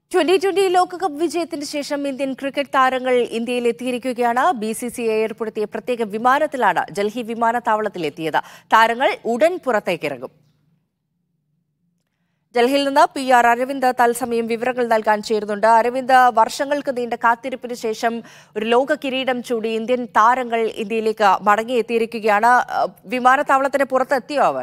Twenty twenty ലോകകപ്പ് വിജയത്തിന് ശേഷം ഇന്ത്യൻ ക്രിക്കറ്റ് താരങ്ങൾ ഇന്ത്യയിൽ എത്തിയിരിക്കുകയാണ് ബി സി സി ഐ ഏർപ്പെടുത്തിയ പ്രത്യേക വിമാനത്തിലാണ് ഡൽഹി വിമാനത്താവളത്തിലെത്തിയത് താരങ്ങൾ ഉടൻ പുറത്തേക്കിറങ്ങും ഡൽഹിയിൽ നിന്ന് പി ആർ അരവിന്ദ് തത്സമയം വിവരങ്ങൾ നൽകാൻ ചേരുന്നുണ്ട് അരവിന്ദ് വർഷങ്ങൾക്ക് നീണ്ട കാത്തിരിപ്പിന് ശേഷം ഒരു ലോക കിരീടം ചൂടി ഇന്ത്യൻ താരങ്ങൾ ഇന്ത്യയിലേക്ക് മടങ്ങിയെത്തിയിരിക്കുകയാണ് അഹ് വിമാനത്താവളത്തിന് പുറത്തെത്തിയോ അവർ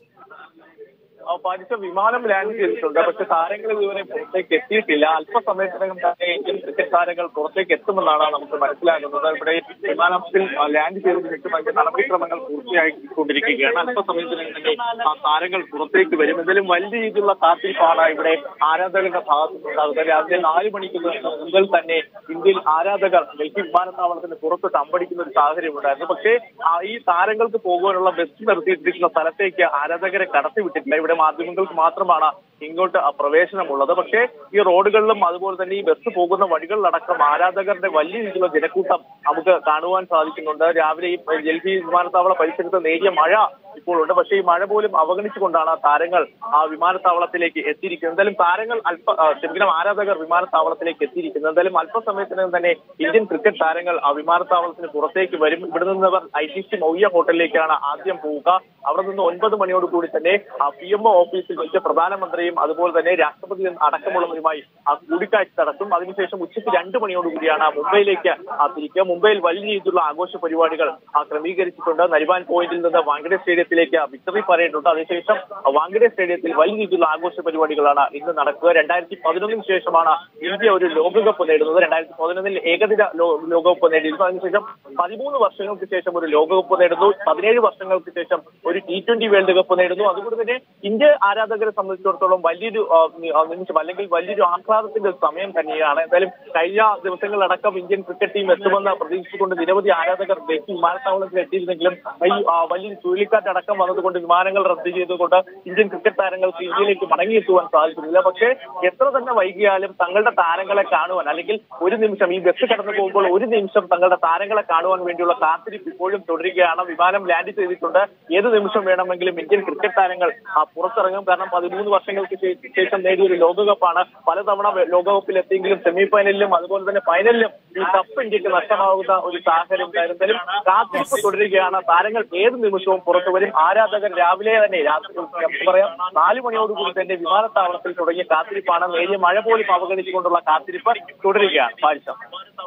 പാലിച്ച വിമാനം ലാൻഡ് ചെയ്തിട്ടുണ്ട് പക്ഷെ താരങ്ങൾ ഇതുവരെ പുറത്തേക്ക് എത്തിയിട്ടില്ല അല്പസമയത്തിനകം തന്നെ ഇന്ത്യൻ ക്രിക്കറ്റ് താരങ്ങൾ പുറത്തേക്ക് എത്തുമെന്നാണ് നമുക്ക് മനസ്സിലാകുന്നത് ഇവിടെ വിമാനത്തിൽ ലാൻഡ് ചെയ്തതിനു ശേഷം അതിന്റെ നടപടിക്രമങ്ങൾ പൂർത്തിയാക്കിക്കൊണ്ടിരിക്കുകയാണ് അല്പസമയത്തിനകം തന്നെ ആ താരങ്ങൾ പുറത്തേക്ക് വരും എന്തായാലും വലിയ രീതിയിലുള്ള കാത്തിരിപ്പാണ് ഇവിടെ ആരാധകരുടെ ഭാഗത്തു നിന്നുണ്ടാകുന്നത് രാവിലെ നാല് മണിക്ക് മുതൽ തന്നെ ഇന്ത്യയിൽ ആരാധകർ ഡൽഹി വിമാനത്താവളത്തിന് പുറത്ത് തമ്പടിക്കുന്ന ഒരു സാഹചര്യം ഉണ്ടായിരുന്നു പക്ഷേ ആ ഈ താരങ്ങൾക്ക് പോകുവാനുള്ള ബസ് നിർത്തിയിട്ടിരിക്കുന്ന സ്ഥലത്തേക്ക് ആരാധകരെ കടത്തിവിട്ടിട്ടില്ല ഇവിടെ മാധ്യമങ്ങൾക്ക് മാത്രമാണ് ഇങ്ങോട്ട് ആ പ്രവേശനമുള്ളത് പക്ഷേ ഈ റോഡുകളിലും അതുപോലെ തന്നെ ഈ ബസ് പോകുന്ന വഴികളിലടക്കം ആരാധകരുടെ വലിയ രീതിയിലുള്ള ജനക്കൂട്ടം നമുക്ക് കാണുവാൻ സാധിക്കുന്നുണ്ട് രാവിലെ ഈ ഡൽഹി വിമാനത്താവള പരിസരത്ത് നേരിയ മഴ ഇപ്പോൾ ഉണ്ട് പക്ഷേ ഈ മഴ പോലും അവഗണിച്ചുകൊണ്ടാണ് താരങ്ങൾ ആ വിമാനത്താവളത്തിലേക്ക് എത്തിയിരിക്കുന്നത് എന്തായാലും താരങ്ങൾ അല്പ ആ, ക്ഷമിക്കണം ആരാധകർ വിമാനത്താവളത്തിലേക്ക് എത്തിയിരിക്കുന്നത് എന്തായാലും അല്പസമയത്തിനകം തന്നെ ഇന്ത്യൻ ക്രിക്കറ്റ് താരങ്ങൾ ആ വിമാനത്താവളത്തിന് പുറത്തേക്ക് വരും ഇവിടെ നിന്നവർ ഐ ടി സി മൗയ്യ ഹോട്ടലിലേക്കാണ് ആദ്യം പോവുക അവിടെ നിന്ന് ഒൻപത് മണിയോട് കൂടി തന്നെ ആ പി എം ഒ ഓഫീസിൽ വെച്ച് പ്രധാനമന്ത്രിയും അതുപോലെ തന്നെ രാഷ്ട്രപതി അടക്കമുള്ളവരുമായി ആ കൂടിക്കാഴ്ച നടത്തും അതിനുശേഷം ഉച്ചയ്ക്ക് രണ്ട് മണിയോടുകൂടിയാണ് മുംബൈയിലേക്ക് ആ തിരിക്കുക മുംബൈയിൽ വലിയ രീതിയിലുള്ള ആഘോഷ പരിപാടികൾ ആ ക്രമീകരിച്ചിട്ടുണ്ട് നരിവാൻ പോയിന്റിൽ നിന്ന് വാങ്കഡെ സ്റ്റേഡിയത്തിലേക്ക് വിക്ടറി പരേഡ് ഉണ്ട് അതിനുശേഷം വാങ്കഡെ സ്റ്റേഡിയത്തിൽ വലിയ രീതിയിലുള്ള ആഘോഷ പരിപാടികളാണ് ഇന്ന് നടക്കുക രണ്ടായിരത്തി പതിനൊന്നിന് ശേഷമാണ് ഇന്ത്യ ഒരു ലോകകപ്പ് നേടുന്നത് രണ്ടായിരത്തി പതിനൊന്നിൽ ഏകദിന ലോ- ലോകകപ്പ് നേടിയിരുന്നു അതിനുശേഷം പതിമൂന്ന് വർഷങ്ങൾക്ക് ശേഷം ഒരു ലോകകപ്പ് നേടുന്നു പതിനേഴ് വർഷങ്ങൾക്ക് ശേഷം ഒരു ടി ട്വന്റി വേൾഡ് കപ്പ് നേടുന്നു അതുകൊണ്ട് തന്നെ ഇന്ത്യ ആരാധകരെ സംബന്ധിച്ചിടത്തോളം വലിയൊരു ആ, നി- ആ, നിമിഷം അല്ലെങ്കിൽ വലിയൊരു ആഹ്ലാദത്തിന്റെ ഒരു സമയം തന്നെയാണ് എന്തായാലും കഴിഞ്ഞ ദിവസങ്ങളിലടക്കം ഇന്ത്യൻ ക്രിക്കറ്റ് ടീം എത്തുമെന്ന് പ്രതീക്ഷിച്ചുകൊണ്ട് നിരവധി ആരാധകർ ഡൽഹി വിമാനത്താവളത്തിൽ എത്തിയിരുന്നെങ്കിലും ഈ ആ, വലിയൊരു ചുഴലിക്കാറ്റ് അടക്കം വന്നതുകൊണ്ട് വിമാനങ്ങൾ റദ്ദ് ചെയ്തുകൊണ്ട് ഇന്ത്യൻ ക്രിക്കറ്റ് താരങ്ങൾക്ക് ഇന്ത്യയിലേക്ക് മടങ്ങിയെത്തുവാൻ സാധിക്കുന്നില്ല പക്ഷേ എത്ര തന്നെ വൈകിയാലും തങ്ങളുടെ താരങ്ങളെ കാണുവാൻ അല്ലെങ്കിൽ ഒരു നിമിഷം ഈ ബസ് കടന്നു പോകുമ്പോൾ ഒരു നിമിഷം തങ്ങളുടെ താരങ്ങളെ കാണുവാൻ വേണ്ടിയുള്ള കാത്തിരിപ്പ് ഇപ്പോഴും തുടരുകയാണ് വിമാനം ലാൻഡ് ചെയ്തിട്ടുണ്ട് ഏത് നിമിഷം വേണമെങ്കിലും ഇന്ത്യൻ ക്രിക്കറ്റ് താരങ്ങൾ ആ, പുറത്തിറങ്ങും കാരണം പതിമൂന്ന് വർഷങ്ങൾക്ക് ശേ- ശേഷം നേടിയ ഒരു ലോകകപ്പാണ് പലതവണ വെ- ലോകകപ്പിൽ എത്തിയെങ്കിലും സെമി ഫൈനലിലും അതുപോലെ തന്നെ ഫൈനലിലും ഈ കപ്പ് ഇന്ത്യക്ക് നഷ്ടമാകുന്ന ഒരു സാഹചര്യം ഉണ്ടായിരുന്നാലും കാത്തിരിപ്പ് തുടരുകയാണ് താരങ്ങൾ ഏത് നിമിഷവും പുറത്തു വരും ആരാധകർ രാവിലെ തന്നെ രാത്രി നമുക്ക് പറയാം നാല് മണിയോടുകൂടി തന്നെ വിമാനത്താവളത്തിൽ തുടങ്ങിയ കാത്തിരിപ്പാണ് നേരിയ മഴ പോലും അവഗണിച്ചുകൊണ്ടുള്ള കാത്തിരിപ്പ് തുടരുകയാണ് പാരിസം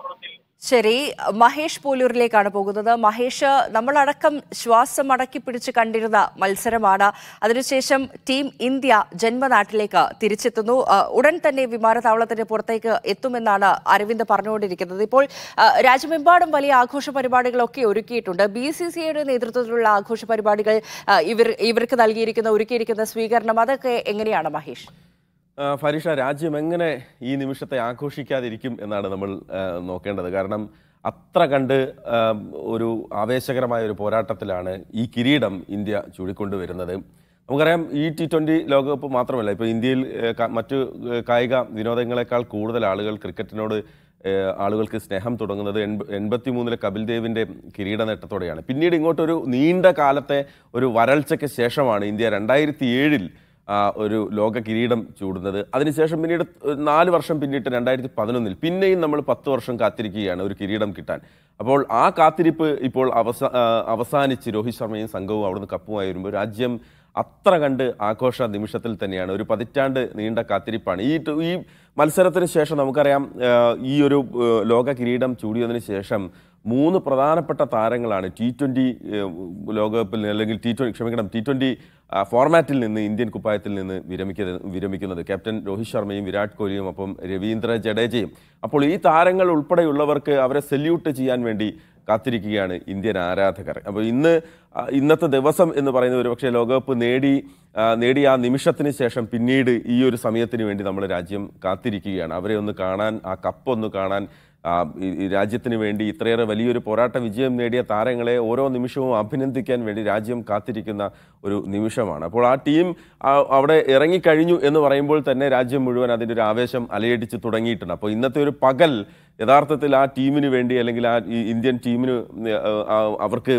ശരി മഹേഷ് പോലൂരിലേക്കാണ് പോകുന്നത് മഹേഷ് നമ്മളടക്കം ശ്വാസം അടക്കി പിടിച്ച് കണ്ടിരുന്ന മത്സരമാണ് അതിനുശേഷം ടീം ഇന്ത്യ ജന്മനാട്ടിലേക്ക് തിരിച്ചെത്തുന്നു ആ, ഉടൻ തന്നെ വിമാനത്താവളത്തിന് പുറത്തേക്ക് എത്തുമെന്നാണ് അരവിന്ദ് പറഞ്ഞുകൊണ്ടിരിക്കുന്നത് ഇപ്പോൾ ആ, രാജ്യമെമ്പാടും വലിയ ആഘോഷ പരിപാടികളൊക്കെ ഒരുക്കിയിട്ടുണ്ട് ബി സി സി ഐയുടെ നേതൃത്വത്തിലുള്ള ആഘോഷ പരിപാടികൾ ആ, ഇവർ ഇവർക്ക് നൽകിയിരിക്കുന്ന ഒരുക്കിയിരിക്കുന്ന സ്വീകരണം അതൊക്കെ എങ്ങനെയാണ് മഹേഷ് ആ, ഫരീഷ രാജ്യം എങ്ങനെ ഈ നിമിഷത്തെ ആഘോഷിക്കാതിരിക്കും എന്നാണ് നമ്മൾ ആ, നോക്കേണ്ടത് കാരണം അത്ര കണ്ട് ആ, ഒരു ആവേശകരമായ ഒരു പോരാട്ടത്തിലാണ് ഈ കിരീടം ഇന്ത്യ ചൂടിക്കൊണ്ടുവരുന്നത് നമുക്കറിയാം ഈ ടി ട്വൻ്റി ലോകകപ്പ് മാത്രമല്ല ഇപ്പോൾ ഇന്ത്യയിൽ ഏ, ക- മറ്റു ഏ, കായിക വിനോദങ്ങളെക്കാൾ കൂടുതൽ ആളുകൾ ക്രിക്കറ്റിനോട് ഏ, ആളുകൾക്ക് സ്നേഹം തുടങ്ങുന്നത് എൺപ എൺപത്തി മൂന്നിലെ കപിൽ ദേവിൻ്റെ കിരീട നേട്ടത്തോടെയാണ് പിന്നീട് ഇങ്ങോട്ടൊരു നീണ്ട കാലത്തെ ഒരു വരൾച്ചയ്ക്ക് ശേഷമാണ് ഇന്ത്യ രണ്ടായിരത്തി ഏഴിൽ ആ, ഒരു ലോക കിരീടം ചൂടുന്നത് അതിനുശേഷം പിന്നീട് നാല് വർഷം പിന്നിട്ട് രണ്ടായിരത്തി പതിനൊന്നിൽ പിന്നെയും നമ്മൾ പത്ത് വർഷം കാത്തിരിക്കുകയാണ് ഒരു കിരീടം കിട്ടാൻ അപ്പോൾ ആ കാത്തിരിപ്പ് ഇപ്പോൾ അവസാ ആ, അവസാനിച്ച് രോഹിത് ശർമ്മയും സംഘവും അവിടുന്ന് കപ്പുമായി വരുമ്പോൾ രാജ്യം അത്ര കണ്ട് ആഘോഷ നിമിഷത്തിൽ തന്നെയാണ് ഒരു പതിറ്റാണ്ട് നീണ്ട കാത്തിരിപ്പാണ് ഈ ടു- ഈ മത്സരത്തിന് ശേഷം നമുക്കറിയാം ആ, ഈ ഒരു ആ, ലോക കിരീടം ചൂടിയതിന് ശേഷം മൂന്ന് പ്രധാനപ്പെട്ട താരങ്ങളാണ് ടി ട്വൻ്റി ലോകകപ്പിൽ നിന്ന് അല്ലെങ്കിൽ ടി ട്വൻ്റി ക്ഷമിക്കണം ടി ട്വൻ്റി ഫോർമാറ്റിൽ നിന്ന് ഇന്ത്യൻ കുപ്പായത്തിൽ നിന്ന് വിരമിക്കുന്നത് വിരമിക്കുന്നത് ക്യാപ്റ്റൻ രോഹിത് ശർമ്മയും വിരാട് കോഹ്ലിയും ഒപ്പം രവീന്ദ്ര ജഡേജയും അപ്പോൾ ഈ താരങ്ങൾ ഉൾപ്പെടെയുള്ളവർക്ക് അവരെ സെല്യൂട്ട് ചെയ്യാൻ വേണ്ടി കാത്തിരിക്കുകയാണ് ഇന്ത്യൻ ആരാധകർ അപ്പോൾ ഇന്ന് ആ, ഇന്നത്തെ ദിവസം എന്ന് പറയുന്നത് ഒരുപക്ഷെ ലോകകപ്പ് നേടി ആ, നേടിയ ആ നിമിഷത്തിന് ശേഷം പിന്നീട് ഈ ഒരു സമയത്തിന് വേണ്ടി നമ്മുടെ രാജ്യം കാത്തിരിക്കുകയാണ് അവരെ ഒന്ന് കാണാൻ ആ കപ്പ് ഒന്ന് കാണാൻ ആ, ഈ ഈ രാജ്യത്തിന് വേണ്ടി ഇത്രയേറെ വലിയൊരു പോരാട്ട വിജയം നേടിയ താരങ്ങളെ ഓരോ നിമിഷവും അഭിനന്ദിക്കാൻ വേണ്ടി രാജ്യം കാത്തിരിക്കുന്ന ഒരു നിമിഷമാണ് അപ്പോൾ ആ ടീം ആ, അവിടെ ഇറങ്ങിക്കഴിഞ്ഞു എന്ന് പറയുമ്പോൾ തന്നെ രാജ്യം മുഴുവൻ അതിൻ്റെ ഒരു ആവേശം അലയടിച്ച് തുടങ്ങിയിട്ടുണ്ട് അപ്പോൾ ഇന്നത്തെ ഒരു പകൽ യഥാർത്ഥത്തിൽ ആ ടീമിന് വേണ്ടി അല്ലെങ്കിൽ ആ ഈ ഇന്ത്യൻ ടീമിന് ആ, ആ, അവർക്ക്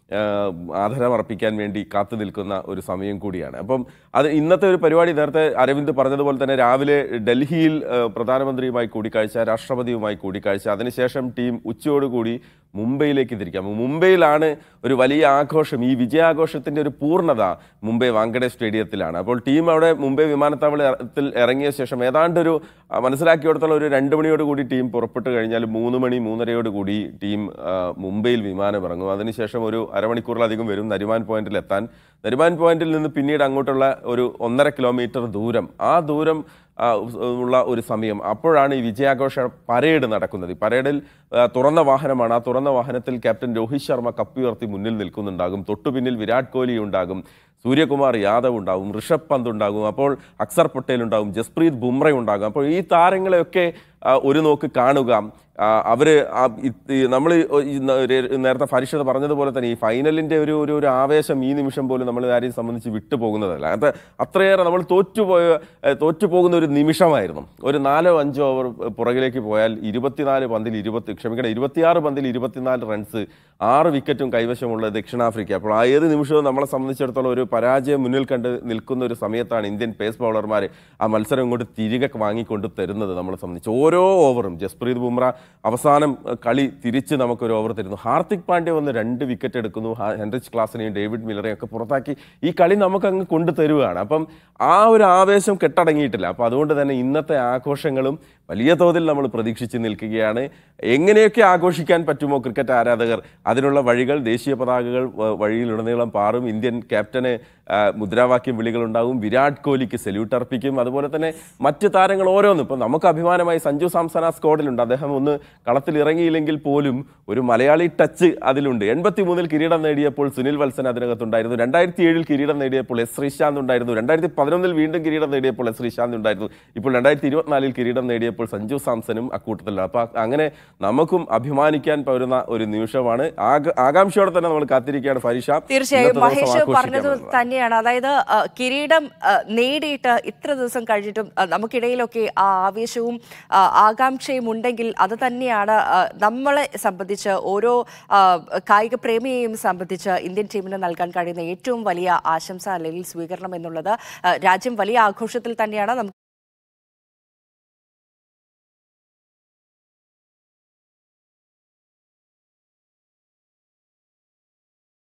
ആ, ആദരമർപ്പിക്കാൻ വേണ്ടി കാത്തു നിൽക്കുന്ന ഒരു സമയം കൂടിയാണ് അപ്പം അത് ഇന്നത്തെ ഒരു പരിപാടി നേരത്തെ അരവിന്ദ് പറഞ്ഞതുപോലെ തന്നെ രാവിലെ ഡൽഹിയിൽ ആ, പ്രധാനമന്ത്രിയുമായി കൂടിക്കാഴ്ച രാഷ്ട്രപതിയുമായി കൂടിക്കാഴ്ച അതിനുശേഷം ടീം ഉച്ചയോടുകൂടി മുംബൈയിലേക്ക് തിരിക്കാം മുംബൈയിലാണ് ഒരു വലിയ ആഘോഷം ഈ വിജയാഘോഷത്തിന്റെ ഒരു പൂർണ്ണത മുംബൈ വാങ്കഡെ സ്റ്റേഡിയത്തിലാണ് അപ്പോൾ ടീം അവിടെ മുംബൈ വിമാനത്താവളത്തിൽ ഇറങ്ങിയ ശേഷം ഏതാണ്ടൊരു ആ, മനസ്സിലാക്കിയിടത്തോളം ഒരു രണ്ട് മണിയോട് കൂടി ടീം പുറപ്പെട്ട് കഴിഞ്ഞാൽ മൂന്ന് മണി മൂന്നരയോട് കൂടി ടീം ആ, മുംബൈയിൽ വിമാനം ഇറങ്ങും അതിനുശേഷം ഒരു അരമണിക്കൂറിലധികം വരും നരിമാൻ പോയിന്റിൽ എത്താൻ നരിമാൻ പോയിന്റിൽ നിന്ന് പിന്നീട് അങ്ങോട്ടുള്ള ഒരു ഒന്നര കിലോമീറ്റർ ദൂരം ആ ദൂരം ആ, ഉള്ള ഒരു സമയം അപ്പോഴാണ് ഈ വിജയാഘോഷ പരേഡ് നടക്കുന്നത് ഈ പരേഡിൽ ആ, തുറന്ന വാഹനമാണ് ആ തുറന്ന വാഹനത്തിൽ ക്യാപ്റ്റൻ രോഹിത് ശർമ്മ കപ്പുയർത്തി മുന്നിൽ നിൽക്കുന്നുണ്ടാകും തൊട്ടു പിന്നിൽ വിരാട് കോഹ്ലി ഉണ്ടാകും സൂര്യകുമാർ യാദവ് ഉണ്ടാകും ഋഷഭ് പന്ത് ഉണ്ടാകും അപ്പോൾ അക്സർ പട്ടേൽ ഉണ്ടാകും ജസ്പ്രീത് ബുംറ ഉണ്ടാകും അപ്പോൾ ഈ താരങ്ങളെയൊക്കെ ആ, ഒരു നോക്ക് കാണുക ആ, അവര് ആ ഇത് ഈ നമ്മൾ ഈ ന- ഒരു- നേരത്തെ ഫരിഷത്ത് പറഞ്ഞതുപോലെ തന്നെ ഈ ഫൈനലിന്റെ ഒരു ഒരു ഒരു ആവേശം ഈ നിമിഷം പോലും നമ്മൾ ആരെയും സംബന്ധിച്ച് വിട്ടുപോകുന്നതല്ല അത് അത്രയേറെ നമ്മൾ തോറ്റുപോയ ഏഹ്, തോറ്റുപോകുന്ന ഒരു നിമിഷമായിരുന്നു ഒരു നാലോ അഞ്ചോ ഓവർ പുറകിലേക്ക് പോയാൽ ഇരുപത്തിനാല് പന്തിൽ ഇരുപത്തി ക്ഷമിക്കണം ഇരുപത്തിയാറ് പന്തിൽ ഇരുപത്തിനാല് റൺസ് ആറ് വിക്കറ്റും കൈവശമുള്ള ദക്ഷിണാഫ്രിക്ക അപ്പോൾ ആ ഏത് നിമിഷവും നമ്മളെ സംബന്ധിച്ചിടത്തോളം ഒരു പരാജയം മുന്നിൽ കണ്ട് നിൽക്കുന്ന ഒരു സമയത്താണ് ഇന്ത്യൻ പേസ് ബൗളർമാർ ആ മത്സരം ഇങ്ങോട്ട് തിരികെ വാങ്ങിക്കൊണ്ട് തരുന്നത് നമ്മളെ സംബന്ധിച്ച് ഓരോ ഓവറും ജസ്പ്രീത് ബുംറ അവസാനം അഹ്, കളി തിരിച്ച് നമുക്കൊരു ഓവർ തരുന്നു ഹാർദിക് പാണ്ഡ്യ വന്ന് രണ്ട് വിക്കറ്റ് എടുക്കുന്നു ഹാ- ഹെൻറിച്ച് ക്ലാസിനെയും ഡേവിഡ് മില്ലറെയും ഒക്കെ പുറത്താക്കി ഈ കളി നമുക്ക് അങ്ങ് കൊണ്ടു തരുവാണ് അപ്പം ആ ഒരു ആവേശം കെട്ടടങ്ങിയിട്ടില്ല അപ്പം അതുകൊണ്ട് തന്നെ ഇന്നത്തെ ആഘോഷങ്ങളും വലിയ തോതിൽ നമ്മൾ പ്രതീക്ഷിച്ച് നിൽക്കുകയാണ് എങ്ങനെയൊക്കെ ആഘോഷിക്കാൻ പറ്റുമോ ക്രിക്കറ്റ് ആരാധകർ അതിനുള്ള വഴികൾ ദേശീയ പതാകകൾ വ- വഴിയിലുടനീളം പാറും ഇന്ത്യൻ ക്യാപ്റ്റന് ആ, മുദ്രാവാക്യം വിളികളുണ്ടാവും വിരാട് കോഹ്ലിക്ക് സല്യൂട്ട് അർപ്പിക്കും അതുപോലെ തന്നെ മറ്റ് താരങ്ങൾ ഓരോന്നും ഇപ്പം നമുക്ക് അഭിമാനമായി സഞ്ജു സാംസന സ്ക്വാഡിലുണ്ട് അദ്ദേഹം ഒന്ന് കളത്തിൽ ഇറങ്ങിയില്ലെങ്കിൽ പോലും ഒരു മലയാളി ടച്ച് അതിലുണ്ട് എൺപത്തി മൂന്നിൽ കിരീടം നേടിയപ്പോൾ സുനിൽ വത്സൻ അതിനകത്തുണ്ടായിരുന്നു രണ്ടായിരത്തി ഏഴിൽ കിരീടം നേടിയപ്പോൾ എസ് ശ്രീശാന്ത് ഉണ്ടായിരുന്നു രണ്ടായിരത്തി പതിനൊന്നിൽ വീണ്ടും കിരീടം നേടിയപ്പോൾ എസ് ശ്രീശാന്ത് ഉണ്ടായിരുന്നു ഇപ്പോൾ രണ്ടായിരത്തി ഇരുപത്തിനാലിൽ കിരീടം നേടിയപ്പോൾ സഞ്ജു സാംസനും അക്കൂട്ടത്തിലാണ് അപ്പൊ അങ്ങനെ നമുക്കും അഭിമാനിക്കാൻ പറ്റുന്ന ഒരു നിമിഷമാണ് ആക- ആകാംക്ഷയോടെ തന്നെ നമ്മൾ കാത്തിരിക്കുകയാണ് ഫരീഷ തീർച്ചയായും ഇന്നത്തെ ദിവസം മഹേഷ് ആഘോഷിക്കാൻ പറഞ്ഞത് എന്നുള്ളതാണ്. തന്നെയാണ് അതായത് ആ, കിരീടം ആ, നേടിയിട്ട് ഇത്ര ദിവസം കഴിഞ്ഞിട്ടും ആ, നമുക്കിടയിലൊക്കെ ആ ആവേശവും ആ, ആകാംക്ഷയും ഉണ്ടെങ്കിൽ അത് തന്നെയാണ് ആ, നമ്മളെ സംബന്ധിച്ച് ഓരോ ആ, കായിക പ്രേമിയെയും സംബന്ധിച്ച് ഇന്ത്യൻ ടീമിന് നൽകാൻ കഴിയുന്ന ഏറ്റവും വലിയ ആശംസ അല്ലെങ്കിൽ സ്വീകരണം എന്നുള്ളത് ആ, രാജ്യം വലിയ ആഘോഷത്തിൽ തന്നെയാണ് നമുക്ക്